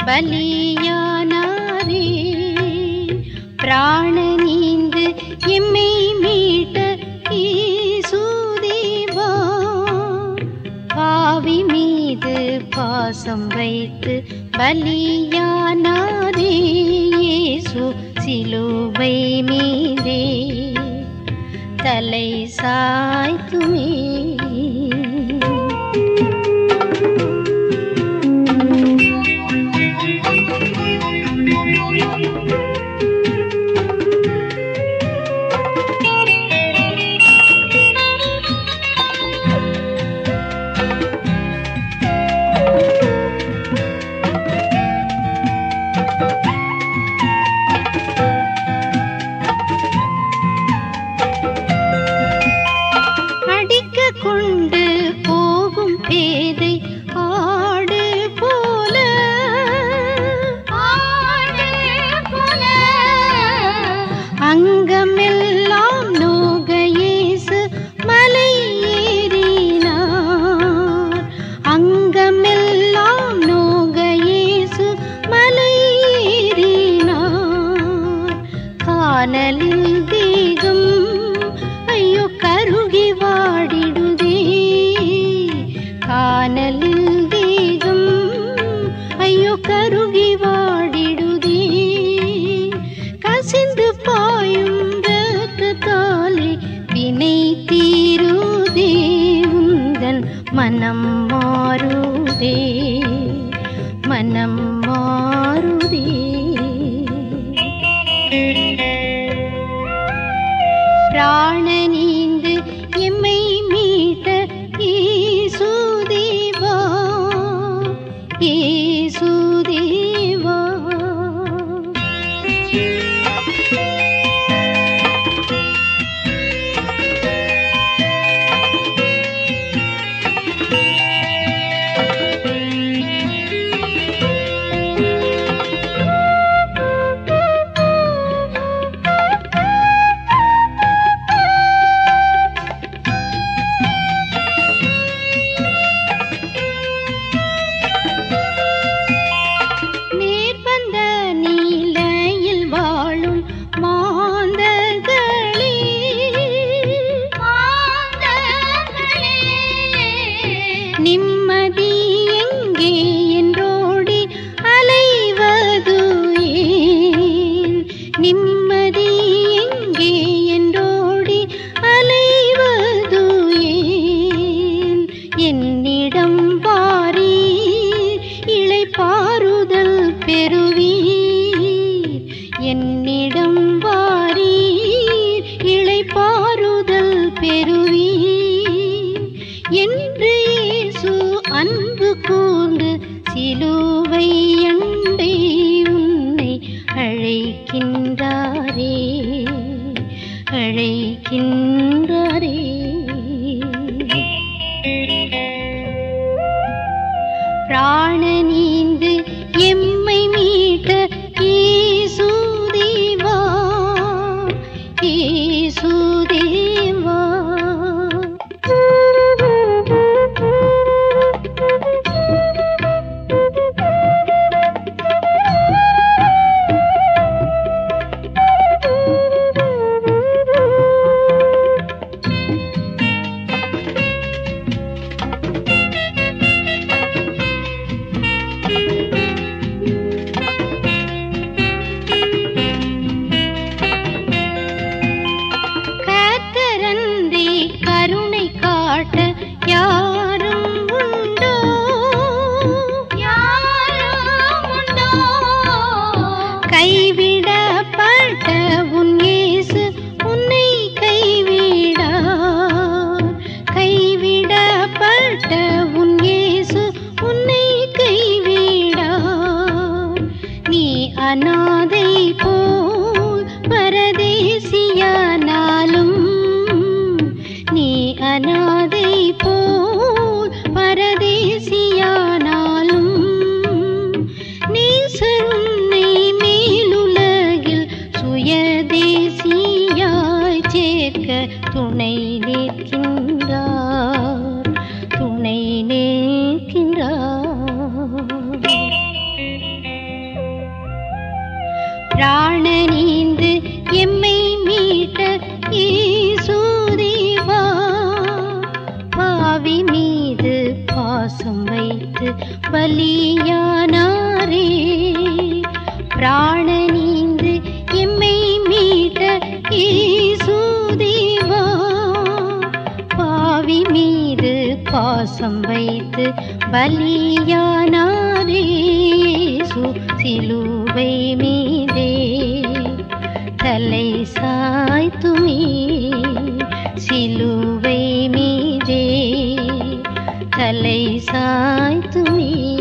பலியானாரே பிராணனீந்து எம்மை மீட்ட ஈசுதேவா பாவி மீது பாசம் வைத்து பலியானாரே இயேசு சிலுவை மீதே தலை சாய்த்துமே அடிக்க கொண்டு போகும் பேதை ஆடு போல ஆடு போல அங்கமெல்லாம் நோக இயேசு மலை ஏறினார் அங்கமெல்லாம் நோக இயேசு மலை ஏறினார் காணலில் தேகம் ஐயோ கருகி வாடிடுதே காணலில் தேகம் ஐயோ கருகி வாடிடுதே கசிந்து பாயும் ரத்தத்தாலே வினை தீருதே உந்தன் மனம் மாறுதே மனம் மாறுதே பிராணனீந்து எம்மை மீட்ட ஈசுதேவா ஈசுதேவா நேர்பந்த நீலையில் வாழும் மாந்தர்களே நிம்மதி எங்கே என்றோடி அலைவது ஏன் நிம்மதி எங்கே என்றோடி அலைவது ஏன் என்னிடம் வாரீர் இளைப்பாறுதல் பெறுவீர் என்னிடம் வாரீர் இளைப்பாறுதல் பெறுவீர் என்று இயேசு அன்பு கூர்ந்து சிலுவை அண்டை உன்னை அழைக்கின்றாரே அழைக்கின்றாரே பிராணனீந்து எம்மை மீட்ட ஈசுதேவா ஈசுதேவா கர்த்தரன்றி கருணை காட்ட யாரும் உண்டோ யாரும் உண்டோ கைவிடப்பட்ட உன் இயேசு உன்னை கைவிடார் கைவிடப்பட்ட உன் இயேசு உன்னை கைவிடார் நீ அநாதை போல் பரதேசியானாலும் நீ அநாதை போல் பரதேசியானாலும் நேசர் உன்னை மேலுலகில் சுயதேசியாய் சேர்க்க துணை நிற்கின்றார் துணை நிற்கின்றார் ஆணணிந்து எம்மை மீட்ட ஈசூதேவா பாவி மீது பாசம் வைத்து பலியானாரேசு சிலுவை மீதே தலை சாய்த்துமே சிலுவை மீதே தலை சாய்த்துமே